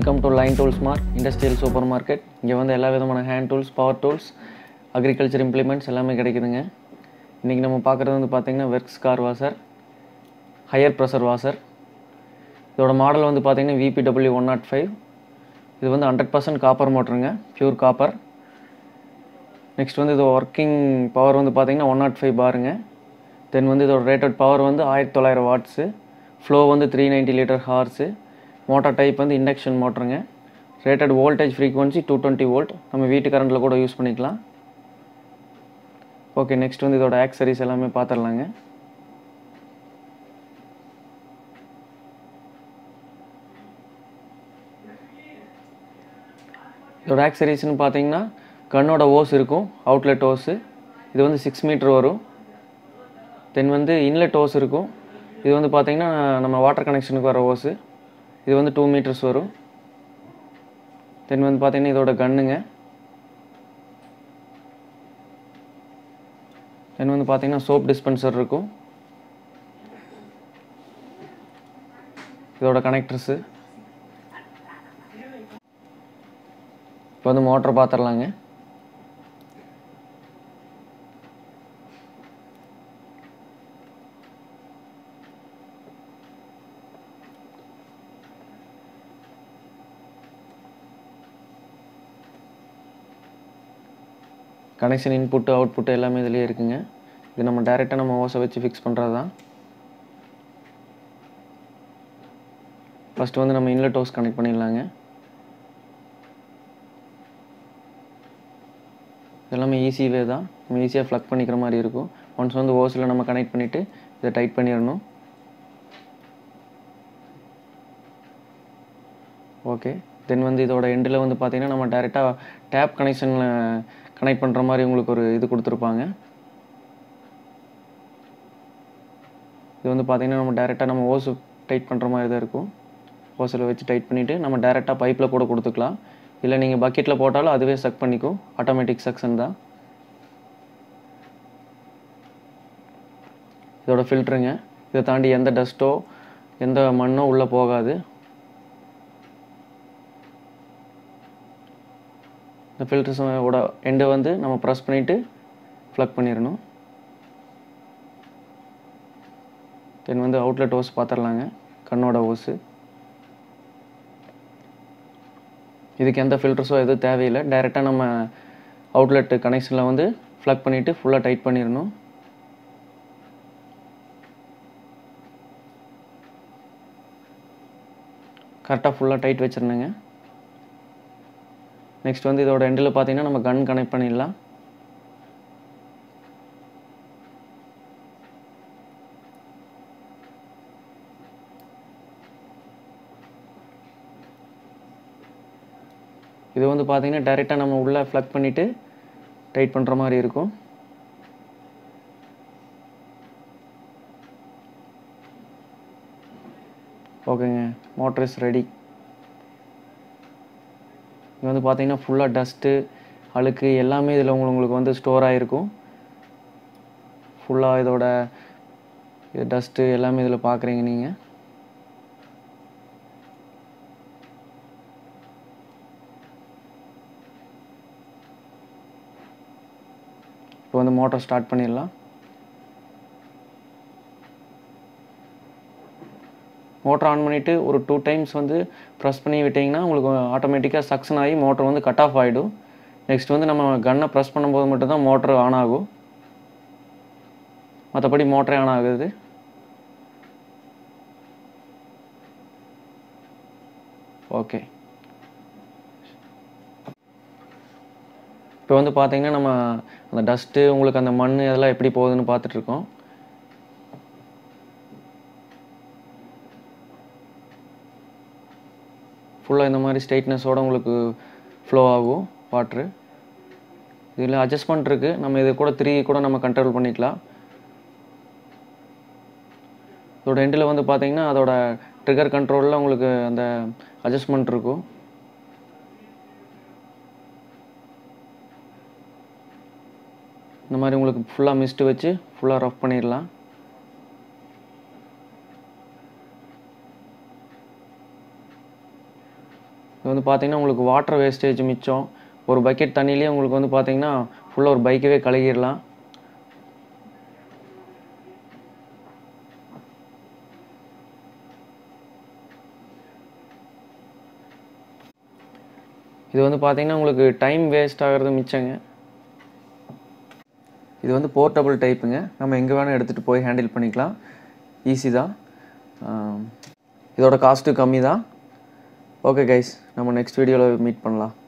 welcome to Line Tools Mark industrial super market இங்கே வந்து எல்லா விதமான hand tools power tools agriculture implements எல்லாமே கிடைக்குதுங்க இன்றைக்கி நம்ம பார்க்குறது வந்து பார்த்திங்கன்னா Werks car washer higher pressure washer இதோட மாடல் வந்து பார்த்திங்கன்னா விபிடபிள்யூ ஒன் நாட் ஃபைவ் இது வந்து ஹண்ட்ரட் பர்சன்ட் காப்பர் மோட்டருங்க பியூர் காப்பர் நெக்ஸ்ட் வந்து இது ஒர்க்கிங் பவர் வந்து பார்த்திங்கன்னா ஒன் நாட் ஃபைவ் பாருங்க தென் வந்து இதோட ரேட்டட் பவர் வந்து ஆயிரத்தி தொள்ளாயிரம் வாட்ஸு ஃப்ளோ வந்து three ninety litre horse motor type வந்து இண்டக்ஷன் மோட்டருங்க rated voltage frequency two twenty volt நம்ம வீட்டு கரண்ட்டில் கூட யூஸ் பண்ணிக்கலாம் ஓகே நெக்ஸ்ட் வந்து இதோட ஆக்சரிஸ் எல்லாமே பார்த்துடலாங்க இதோட ஆக்சரிஸ்னு பார்த்தீங்கன்னா கண்ணோட ஓஸ் இருக்கும் அவுட்லெட் ஓஸு இது வந்து சிக்ஸ் மீட்ரு வரும் தென் வந்து இன்லெட் ஓஸ் இருக்கும் இது வந்து பார்த்தீங்கன்னா நம்ம வாட்டர் கனெக்ஷனுக்கு வர ஓஸு இது வந்து டூ மீட்டர்ஸ் வரும் தென் வந்து பார்த்தீங்கன்னா இதோட கன்னுங்க தென் வந்து பார்த்தீங்கன்னா சோப் டிஸ்பென்சர் இருக்கும் இதோட கனெக்டர்ஸு இப்போ வந்து மோட்டர் பார்த்துடலாங்க கனெக்ஷன் இன்புட்டு அவுட்புட்டு எல்லாமே இதுலேயே இருக்குங்க இது நம்ம டைரெக்டாக நம்ம ஓசை வச்சு ஃபிக்ஸ் பண்ணுறது தான் ஃபஸ்ட்டு வந்து நம்ம இன்லெட் ஹோஸ் கனெக்ட் பண்ணிடலாங்க எல்லாமே ஈஸி வே தான் நம்ம ஈஸியாக ஃப்ளக் பண்ணிக்கிற மாதிரி இருக்கும் ஒன்ஸ் வந்து ஓஸில் நம்ம கனெக்ட் பண்ணிவிட்டு இதை டைட் பண்ணிடணும் ஓகே தென் வந்து இதோட எண்டில் வந்து பார்த்தீங்கன்னா நம்ம டேரெக்டாக டேப் கனெக்ஷனில் கனெக்ட் பண்ணுற மாதிரி உங்களுக்கு ஒரு இது கொடுத்துருப்பாங்க இது வந்து பார்த்தீங்கன்னா நம்ம டேரெக்டாக நம்ம ஓஸு டைட் பண்ணுற மாதிரி தான் இருக்கும் ஓஸில் வச்சு டைட் பண்ணிவிட்டு நம்ம டேரெக்டாக பைப்பில் கூட கொடுத்துக்கலாம் இல்லை நீங்கள் பக்கெட்டில் போட்டாலும் அதுவே சக் பண்ணிக்கும் ஆட்டோமேட்டிக் சக்ஷன் தான் இதோட ஃபில்ட்ருங்க இதை தாண்டி எந்த டஸ்ட்டோ எந்த மண்ணோ உள்ளே போகாது இந்த ஃபில்டர்ஸோட எண்டை வந்து நம்ம ப்ரெஸ் பண்ணிவிட்டு ஃப்ளக் பண்ணிடணும் தென் வந்து அவுட்லெட் ஓஸ் பார்த்துடலாங்க கண்ணோட ஓஸு இதுக்கு எந்த ஃபில்டர்ஸோ எதுவும் தேவையில்லை டைரெக்டாக நம்ம அவுட்லெட் கனெக்ஷனில் வந்து ஃப்ளக் பண்ணிவிட்டு ஃபுல்லாக டைட் பண்ணிடணும் கரெக்டாக ஃபுல்லாக டைட் வச்சிருந்தேங்க நெக்ஸ்ட் வந்து இதோட எண்டில் பார்த்தீங்கன்னா நம்ம கன் கனெக்ட் பண்ணிடலாம் இது வந்து பார்த்தீங்கன்னா டைரெக்டாக நம்ம உள்ளே ஃப்ளக் பண்ணிவிட்டு டைட் பண்ணுற மாதிரி இருக்கும் ஓகேங்க மோட்டர் இஸ் ரெடி இங்கே வந்து பார்த்தீங்கன்னா ஃபுல்லாக டஸ்ட்டு அழுக்கு எல்லாமே இதில் உங்களுக்கு உங்களுக்கு வந்து ஸ்டோர் ஆகிருக்கும் ஃபுல்லாக இதோட டஸ்ட்டு எல்லாமே இதில் பார்க்குறீங்க நீங்கள் இப்போ வந்து மோட்டர் ஸ்டார்ட் பண்ணிடலாம் மோட்டர் ஆன் பண்ணிவிட்டு ஒரு டூ டைம்ஸ் வந்து ப்ரெஸ் பண்ணி விட்டிங்கன்னா உங்களுக்கு ஆட்டோமேட்டிக்காக சக்ஷன் ஆகி மோட்டர் வந்து கட் ஆஃப் ஆகிடும் நெக்ஸ்ட் வந்து நம்ம கன்னை ப்ரெஸ் பண்ணும்போது மட்டும்தான் மோட்ரு ஆன் ஆகும் மற்றபடி மோட்டரே ஆன் ஆகுது ஓகே இப்போ வந்து பார்த்தீங்கன்னா நம்ம அந்த டஸ்ட்டு உங்களுக்கு அந்த மண் இதெல்லாம் எப்படி போகுதுன்னு பார்த்துட்ருக்கோம் ஃபுல்லாக இந்த மாதிரி ஸ்ட்ரைட்னஸோடு உங்களுக்கு ஃப்ளோ ஆகும் வாட்ரு இதில் அட்ஜஸ்ட்மெண்ட் இருக்குது நம்ம இது கூட த்ரீ கூட நம்ம கண்ட்ரோல் பண்ணிக்கலாம் இதோட எண்டில் வந்து பார்த்தீங்கன்னா அதோட ட்ரிகர் கண்ட்ரோலில் உங்களுக்கு அந்த அட்ஜஸ்ட்மெண்ட் இருக்கும் இந்த மாதிரி உங்களுக்கு ஃபுல்லாக மிஸ்ட்டு வச்சு ஃபுல்லாக ரஃப் பண்ணிடலாம் இது வந்து பார்த்தீங்கன்னா உங்களுக்கு வாட்டர் வேஸ்டேஜ் மிச்சம் ஒரு பக்கெட் தண்ணியிலேயே உங்களுக்கு வந்து பார்த்தீங்கன்னா ஃபுல்லாக ஒரு பைக்கவே கழுகிடலாம் இது வந்து பார்த்தீங்கன்னா உங்களுக்கு டைம் வேஸ்ட் ஆகிறது மிச்சங்க இது வந்து போர்ட்டபிள் டைப்புங்க நம்ம எங்கே வேணால் எடுத்துகிட்டு போய் ஹேண்டில் பண்ணிக்கலாம் ஈஸி தான் ஆம், இதோட காஸ்ட்டு கம்மி தான் ஓகே கைஸ் நம்ம நெக்ஸ்ட் வீடியோவில் மீட் பண்ணலாம்